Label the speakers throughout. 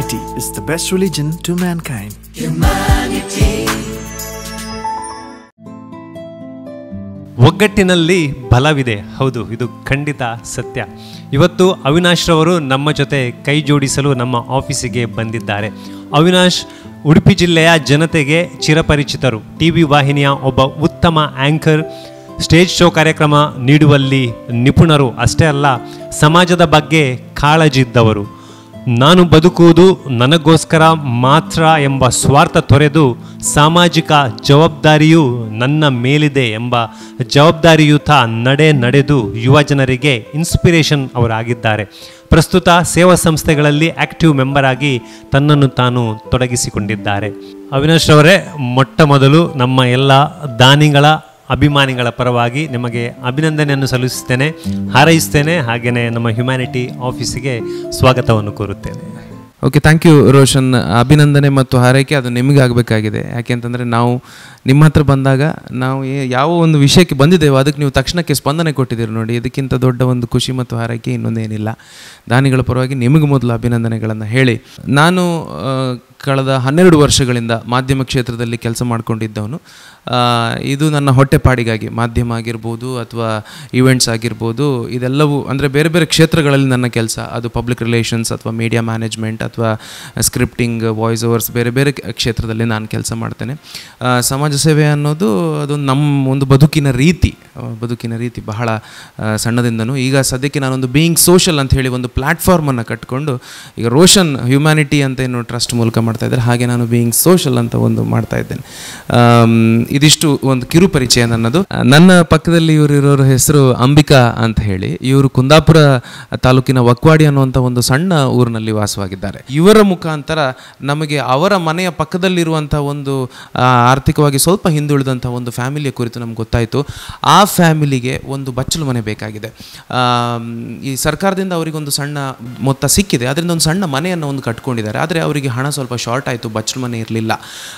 Speaker 1: Humanity is the best religion to mankind.
Speaker 2: ಒಗ್ಗಟ್ಟಿನಲ್ಲಿ ಬಲವಿದೆ ಹೌದು ಇದು ಖಂಡಿತ ಸತ್ಯ ಇವತ್ತು ಅವಿನಾಶ್ ರವರು ನಮ್ಮ ಜೊತೆ ಕೈ ಜೋಡಿಸಲು ನಮ್ಮ ಆಫೀಸಿಗೆ ಬಂದಿದ್ದಾರೆ ಅವಿನಾಶ್ ಉಡುಪಿ ಜಿಲ್ಲೆಯ ಜನತೆಗೆ ಚಿರಪರಿಚಿತರು ಟಿ ವಿ ವಾಹಿನಿಯ ಒಬ್ಬ ಉತ್ತಮ ಆ್ಯಂಕರ್ ಸ್ಟೇಜ್ ಶೋ ಕಾರ್ಯಕ್ರಮ ನೀಡುವಲ್ಲಿ ನಿಪುಣರು ಅಷ್ಟೇ ಅಲ್ಲ ಸಮಾಜದ ಬಗ್ಗೆ ಕಾಳಜಿ ಇದ್ದವರು ನಾನು ಬದುಕುವುದು ನನಗೋಸ್ಕರ ಮಾತ್ರ ಎಂಬ ಸ್ವಾರ್ಥ ತೊರೆದು ಸಾಮಾಜಿಕ ಜವಾಬ್ದಾರಿಯು ನನ್ನ ಮೇಲಿದೆ ಎಂಬ ಜವಾಬ್ದಾರಿಯುತ ನಡೆ ನಡೆದು ಯುವ ಜನರಿಗೆ ಇನ್ಸ್ಪಿರೇಷನ್ ಅವರಾಗಿದ್ದಾರೆ ಪ್ರಸ್ತುತ ಸೇವಾ ಸಂಸ್ಥೆಗಳಲ್ಲಿ ಆಕ್ಟಿವ್ ಮೆಂಬರ್ ಆಗಿ ತನ್ನನ್ನು ತಾನು ತೊಡಗಿಸಿಕೊಂಡಿದ್ದಾರೆ ಅವಿನಾಶ್ ಅವರೇ ಮೊಟ್ಟ ಮೊದಲು ನಮ್ಮ ಎಲ್ಲ ದಾನಿಗಳ ಅಭಿಮಾನಿಗಳ ಪರವಾಗಿ ನಿಮಗೆ ಅಭಿನಂದನೆಯನ್ನು ಸಲ್ಲಿಸುತ್ತೇನೆ ಹಾರೈಸ್ತೇನೆ ಹಾಗೆಯೇ ನಮ್ಮ ಹ್ಯುಮ್ಯಾನಿಟಿ ಆಫೀಸಿಗೆ ಸ್ವಾಗತವನ್ನು ಕೋರುತ್ತೇನೆ
Speaker 3: ಓಕೆ ಥ್ಯಾಂಕ್ ಯು ರೋಷನ್ ಅಭಿನಂದನೆ ಮತ್ತು ಹಾರೈಕೆ ಅದು ನಿಮಗೆ ಆಗಬೇಕಾಗಿದೆ ಯಾಕೆಂತಂದರೆ ನಾವು ನಿಮ್ಮ ಹತ್ರ ಬಂದಾಗ ನಾವು ಏ- ಯಾವ ಒಂದು ವಿಷಯಕ್ಕೆ ಬಂದಿದ್ದೇವೋ ಅದಕ್ಕೆ ನೀವು ತಕ್ಷಣಕ್ಕೆ ಸ್ಪಂದನೆ ಕೊಟ್ಟಿದ್ದೀರಿ ನೋಡಿ ಇದಕ್ಕಿಂತ ದೊಡ್ಡ ಒಂದು ಖುಷಿ ಮತ್ತು ಹಾರೈಕೆ ಇನ್ನೊಂದೇನಿಲ್ಲ ದಾನಿಗಳ ಪರವಾಗಿ ನಿಮಗೆ ಮೊದಲು ಅಭಿನಂದನೆಗಳನ್ನು ಹೇಳಿ ನಾನು ಆ, ಕಳೆದ ಹನ್ನೆರಡು ವರ್ಷಗಳಿಂದ ಮಾಧ್ಯಮ ಕ್ಷೇತ್ರದಲ್ಲಿ ಕೆಲಸ ಮಾಡಿಕೊಂಡಿದ್ದವನು ಆ, ಇದು ನನ್ನ ಹೊಟ್ಟೆಪಾಡಿಗಾಗಿ ಮಾಧ್ಯಮ ಆಗಿರ್ಬೋದು ಅಥವಾ ಈವೆಂಟ್ಸ್ ಆಗಿರ್ಬೋದು ಇದೆಲ್ಲವೂ ಅಂದರೆ ಬೇರೆ ಬೇರೆ ಕ್ಷೇತ್ರಗಳಲ್ಲಿ ನನ್ನ ಕೆಲಸ ಅದು ಪಬ್ಲಿಕ್ ರಿಲೇಷನ್ಸ್ ಅಥವಾ ಮೀಡಿಯಾ ಮ್ಯಾನೇಜ್ಮೆಂಟ್ ಅಥವಾ ಸ್ಕ್ರಿಪ್ಟಿಂಗ್ ವಾಯ್ಸ್ ಓವರ್ಸ್ ಬೇರೆ ಬೇರೆ ಕ- ಕ್ಷೇತ್ರದಲ್ಲಿ ನಾನು ಕೆಲಸ ಮಾಡ್ತೇನೆ ಆ, ಸಮಾಜ ಸೇವೆ ಅನ್ನೋದು ಅದು ನಮ್ಮ ಒಂದು ಬದುಕಿನ ರೀತಿ ಆ, ಬದುಕಿನ ರೀತಿ ಬಹಳ ಆ, ಸಣ್ಣದಿಂದನೂ ಈಗ ಸದ್ಯಕ್ಕೆ ನಾನೊಂದು ಬೀಯಿಂಗ್ ಸೋಷಲ್ ಅಂತ ಹೇಳಿ ಒಂದು ಪ್ಲ್ಯಾಟ್ಫಾರ್ಮನ್ನು ಕಟ್ಕೊಂಡು ಈಗ ರೋಷನ್ ಹ್ಯುಮ್ಯಾನಿಟಿ ಅಂತ ಏನು ಟ್ರಸ್ಟ್ ಮೂಲಕ ಮಾಡ್ತಾ ಇದ್ದಾರೆ ಹಾಗೆ ನಾನು ಬೀಯಿಂಗ್ ಸೋಷಲ್ ಅಂತ ಒಂದು ಮಾಡ್ತಾ ಇದ್ದೇನೆ ಆಮ್, ಇದಿಷ್ಟು ಒಂದು ಕಿರು ಪರಿಚಯ ನನ್ನದು ಆ, ನನ್ನ ಪಕ್ಕದಲ್ಲಿ ಇವರು ಇರೋರ ಹೆಸರು ಅಂಬಿಕಾ ಅಂತ ಹೇಳಿ ಇವರು ಕುಂದಾಪುರ ತಾಲೂಕಿನ ವಕ್ವಾಡಿ ಅನ್ನುವಂಥ ಒಂದು ಸಣ್ಣ ಊರಿನಲ್ಲಿ ವಾಸವಾಗಿದ್ದಾರೆ ಇವರ ಮುಖಾಂತರ ನಮಗೆ ಅವರ ಮನೆಯ ಪಕ್ಕದಲ್ಲಿರುವಂಥ ಒಂದು ಆ, ಆರ್ಥಿಕವಾಗಿ ಸ್ವಲ್ಪ ಹಿಂದುಳಿದಂಥ ಒಂದು ಫ್ಯಾಮಿಲಿಯ ಕುರಿತು ನಮ್ಗೆ ಗೊತ್ತಾಯಿತು ಆ ಫ್ಯಾಮಿಲಿಗೆ ಒಂದು ಬಚ್ಚಲು ಮನೆ ಬೇಕಾಗಿದೆ ಆಮ್, ಈ ಸರ್ಕಾರದಿಂದ ಅವರಿಗೊಂದು ಸಣ್ಣ ಮೊತ್ತ ಸಿಕ್ಕಿದೆ ಅದರಿಂದ ಒಂದು ಸಣ್ಣ ಮನೆಯನ್ನು ಒಂದು ಕಟ್ಕೊಂಡಿದ್ದಾರೆ ಆದರೆ ಅವರಿಗೆ ಹಣ ಸ್ವಲ್ಪ ಶಾರ್ಟ್ ಆಯಿತು ಬಚ್ಚಲು ಮನೆ ಇರಲಿಲ್ಲ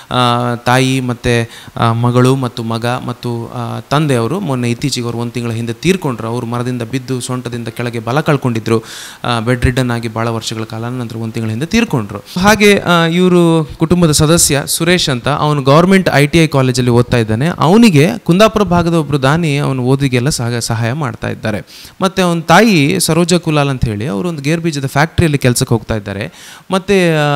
Speaker 3: ತಾಯಿ ಮತ್ತು ಮಗಳು ಮತ್ತು ಮಗ ಮತ್ತು ಆ, ತಂದೆಯವರು ಮೊನ್ನೆ ಇತ್ತೀಚೆಗೆ ಅವರು ಒಂದು ತಿಂಗಳ ಹಿಂದೆ ತೀರ್ಕೊಂಡ್ರು ಅವರು ಮರದಿಂದ ಬಿದ್ದು ಸೊಂಟದಿಂದ ಕೆಳಗೆ ಬಲ ಕಳ್ಕೊಂಡಿದ್ರು ಬೆಡ್ ರಿಡನ್ ಆಗಿ ಭಾಳ ವರ್ಷಗಳ ಕಾಲ ನಂತರ ಒಂದು ತಿಂಗಳ ಹಿಂದೆ ತೀರ್ಕೊಂಡ್ರು ಹಾಗೆ ಇವರು ಕುಟುಂಬದ ಸದಸ್ಯ ಸುರೇಶ್ ಅಂತ ಅವನು ಗೌರ್ಮೆಂಟ್ ಐ ಟಿ ಐ ಕಾಲೇಜಲ್ಲಿ ಓದ್ತಾ ಇದ್ದಾನೆ ಅವನಿಗೆ ಕುಂದಾಪುರ ಭಾಗದ ಒಬ್ಬರು ದಾನಿ ಅವನು ಓದಿಗೆಲ್ಲ ಸಹ ಸಹಾಯ ಮಾಡ್ತಾ ಇದ್ದಾರೆ ಮತ್ತು ಅವನ ತಾಯಿ ಸರೋಜಾ ಕುಲಾಲ್ ಅಂತ ಹೇಳಿ ಅವರು ಒಂದು ಗೇರ್ ಬೀಜದ ಫ್ಯಾಕ್ಟ್ರಿಯಲ್ಲಿ ಕೆಲಸಕ್ಕೆ ಹೋಗ್ತಾ ಇದ್ದಾರೆ ಮತ್ತು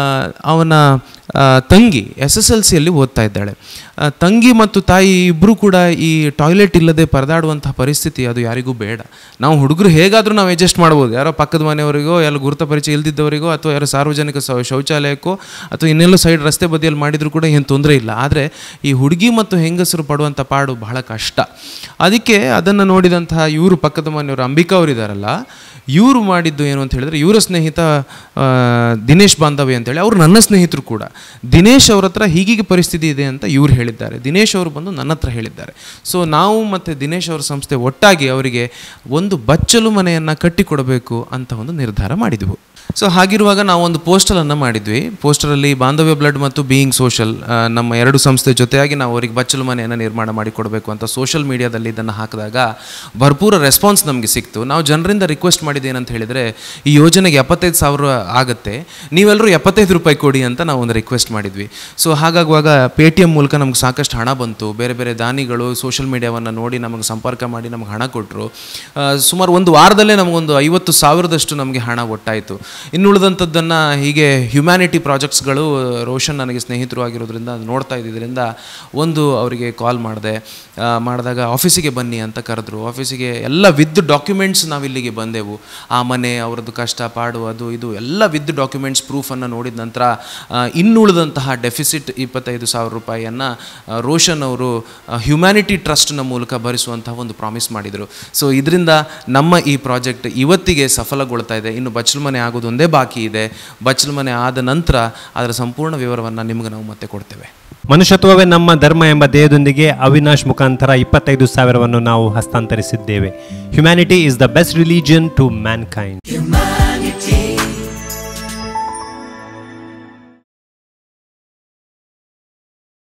Speaker 3: ಅವನ ಆ, ತಂಗಿ ಎಸ್ ಎಸ್ ಎಲ್ ಸಿಯಲ್ಲಿ ಓದ್ತಾ ಇದ್ದಾಳೆ ಆ, ತಂಗಿ ಮತ್ತು ತಾಯಿ ಇಬ್ಬರು ಕೂಡ ಈ ಟಾಯ್ಲೆಟ್ ಇಲ್ಲದೆ ಪರದಾಡುವಂತಹ ಪರಿಸ್ಥಿತಿ ಅದು ಯಾರಿಗೂ ಬೇಡ ನಾವು ಹುಡುಗರು ಹೇಗಾದರೂ ನಾವು ಅಡ್ಜಸ್ಟ್ ಮಾಡ್ಬೋದು ಯಾರೋ ಪಕ್ಕದ ಮನೆಯವರಿಗೋ ಎಲ್ಲ ಗುರುತ ಪರಿಚಯ ಇಲ್ದಿದ್ದವರಿಗೋ ಅಥವಾ ಯಾರೋ ಸಾರ್ವಜನಿಕ ಶೌ- ಶೌಚಾಲಯಕ್ಕೋ ಅಥವಾ ಇನ್ನೆಲ್ಲೋ ಸೈಡ್ ರಸ್ತೆ ಬದಿಯಲ್ಲಿ ಮಾಡಿದರೂ ಕೂಡ ಏನು ತೊಂದರೆ ಇಲ್ಲ ಆದರೆ ಈ ಹುಡುಗಿ ಮತ್ತು ಹೆಂಗಸರು ಪಡುವಂಥ ಪಾಡು ಬಹಳ ಕಷ್ಟ ಅದಕ್ಕೆ ಅದನ್ನು ನೋಡಿದಂತಹ ಇವರು ಪಕ್ಕದ ಮನೆಯವರು ಅಂಬಿಕಾ ಅವರಿದ್ದಾರಲ್ಲ ಇವರು ಮಾಡಿದ್ದು ಏನು ಅಂತ ಹೇಳಿದ್ರೆ ಇವರ ಸ್ನೇಹಿತ ಆ, ದಿನೇಶ್ ಬಾಂಧವ್ಯ ಅಂತೇಳಿ ಅವರು ನನ್ನ ಸ್ನೇಹಿತರು ಕೂಡ ದಿನೇಶ್ ಅವ್ರ ಹತ್ರ ಹೀಗೀಗೆ ಪರಿಸ್ಥಿತಿ ಇದೆ ಅಂತ ಇವ್ರು ಹೇಳಿದ್ದಾರೆ ದಿನೇಶ್ ಅವರು ಬಂದು ನನ್ನ ಹತ್ರ ಹೇಳಿದ್ದಾರೆ ಸೊ ನಾವು ಮತ್ತು ದಿನೇಶ್ ಅವರ ಸಂಸ್ಥೆ ಒಟ್ಟಾಗಿ ಅವರಿಗೆ ಒಂದು ಬಚ್ಚಲು ಮನೆಯನ್ನು ಕಟ್ಟಿಕೊಡಬೇಕು ಅಂತ ಒಂದು ನಿರ್ಧಾರ ಮಾಡಿದೆವು ಸೊ ಹಾಗಿರುವಾಗ ನಾವು ಒಂದು ಪೋಸ್ಟರನ್ನು ಮಾಡಿದ್ವಿ ಪೋಸ್ಟರಲ್ಲಿ ಬಾಂಧವ್ಯ ಬ್ಲಡ್ ಮತ್ತು ಬೀಯಿಂಗ್ ಸೋಷಲ್ ನಮ್ಮ ಎರಡು ಸಂಸ್ಥೆ ಜೊತೆಯಾಗಿ ನಾವು ಅವರಿಗೆ ಬಚ್ಚಲು ಮನೆಯನ್ನು ನಿರ್ಮಾಣ ಮಾಡಿಕೊಡಬೇಕು ಅಂತ ಸೋಷಲ್ ಮೀಡಿಯಾದಲ್ಲಿ ಇದನ್ನು ಹಾಕಿದಾಗ ಭರ್ಪೂರ ರೆಸ್ಪಾನ್ಸ್ ನಮಗೆ ಸಿಕ್ತು ನಾವು ಜನರಿಂದ ರಿಕ್ವೆಸ್ಟ್ ಮಾಡಿದ್ದು ಏನಂತ ಹೇಳಿದರೆ ಈ ಯೋಜನೆಗೆ ಎಪ್ಪತ್ತೈದು ಸಾವಿರ ಆಗುತ್ತೆ ನೀವೆಲ್ಲರೂ ಎಪ್ಪತ್ತೈದು ರೂಪಾಯಿ ಕೊಡಿ ಅಂತ ನಾವು ಒಂದು ರಿಕ್ವೆಸ್ಟ್ ಮಾಡಿದ್ವಿ ಸೊ ಹಾಗಾಗುವಾಗ ಪೇ ಟಿ ಎಮ್ ಮೂಲಕ ನಮ್ಗೆ ಸಾಕಷ್ಟು ಹಣ ಬಂತು ಬೇರೆ ಬೇರೆ ದಾನಿಗಳು ಸೋಷಲ್ ಮೀಡಿಯಾವನ್ನು ನೋಡಿ ನಮಗೆ ಸಂಪರ್ಕ ಮಾಡಿ ನಮಗೆ ಹಣ ಕೊಟ್ಟರು ಸುಮಾರು ಒಂದು ವಾರದಲ್ಲೇ ನಮಗೊಂದು ಐವತ್ತು ಸಾವಿರದಷ್ಟು ನಮಗೆ ಹಣ ಒಟ್ಟಾಯಿತು ಇನ್ನುಳಿದಂಥದ್ದನ್ನು ಹೀಗೆ ಹ್ಯುಮ್ಯಾನಿಟಿ ಪ್ರಾಜೆಕ್ಟ್ಸ್ಗಳು ರೋಷನ್ ನನಗೆ ಸ್ನೇಹಿತರು ಆಗಿರೋದ್ರಿಂದ ಅದು ನೋಡ್ತಾ ಇದ್ದಿದ್ದರಿಂದ ಒಂದು ಅವರಿಗೆ ಕಾಲ್ ಮಾಡಿದೆ ಮಾಡಿದಾಗ ಆಫೀಸಿಗೆ ಬನ್ನಿ ಅಂತ ಕರೆದ್ರು ಆಫೀಸಿಗೆ ಎಲ್ಲ ವಿದ್ ಡಾಕ್ಯುಮೆಂಟ್ಸ್ ನಾವು ಇಲ್ಲಿಗೆ ಬಂದೆವು ಆ ಮನೆ ಅವ್ರದ್ದು ಕಷ್ಟ ಪಾಡು ಅದು ಇದು ಎಲ್ಲ ವಿದ್ ಡಾಕ್ಯುಮೆಂಟ್ಸ್ ಪ್ರೂಫನ್ನು ನೋಡಿದ ನಂತರ ಆ, ಇನ್ನುಳಿದಂತಹ ಡೆಫಿಸಿಟ್ ಇಪ್ಪತ್ತೈದು ಸಾವಿರ ರೂಪಾಯಿಯನ್ನು ರೋಷನ್ ಅವರು ಹ್ಯುಮ್ಯಾನಿಟಿ ಟ್ರಸ್ಟ್ನ ಮೂಲಕ ಭರಿಸುವಂತಹ ಒಂದು ಪ್ರಾಮಿಸ್ ಮಾಡಿದರು ಸೊ ಇದರಿಂದ ನಮ್ಮ ಈ ಪ್ರಾಜೆಕ್ಟ್ ಇವತ್ತಿಗೆ ಸಫಲಗೊಳ್ತಾ ಇದೆ ಇನ್ನು ಬಚ್ಚಲು ಮನೆ ಆಗೋದು ಒಂದೇ ಬಾಕಿ ಇದೆ ಬಚ್ಚಲು ಮನೆ ಆದ ನಂತರ ಅದರ ಸಂಪೂರ್ಣ ವಿವರವನ್ನು ನಿಮಗೆ ನಾವು ಮತ್ತೆ ಕೊಡ್ತೇವೆ
Speaker 2: ಮನುಷ್ಯತ್ವವೇ ನಮ್ಮ ಧರ್ಮ ಎಂಬ ಧ್ಯೇಯದೊಂದಿಗೆ ಅವಿನಾಶ್ ಮುಖಾಂತರ ಇಪ್ಪತ್ತೈದು ಸಾವಿರವನ್ನು ನಾವು ಹಸ್ತಾಂತರಿಸಿದ್ದೇವೆ humanity is the best religion to man kind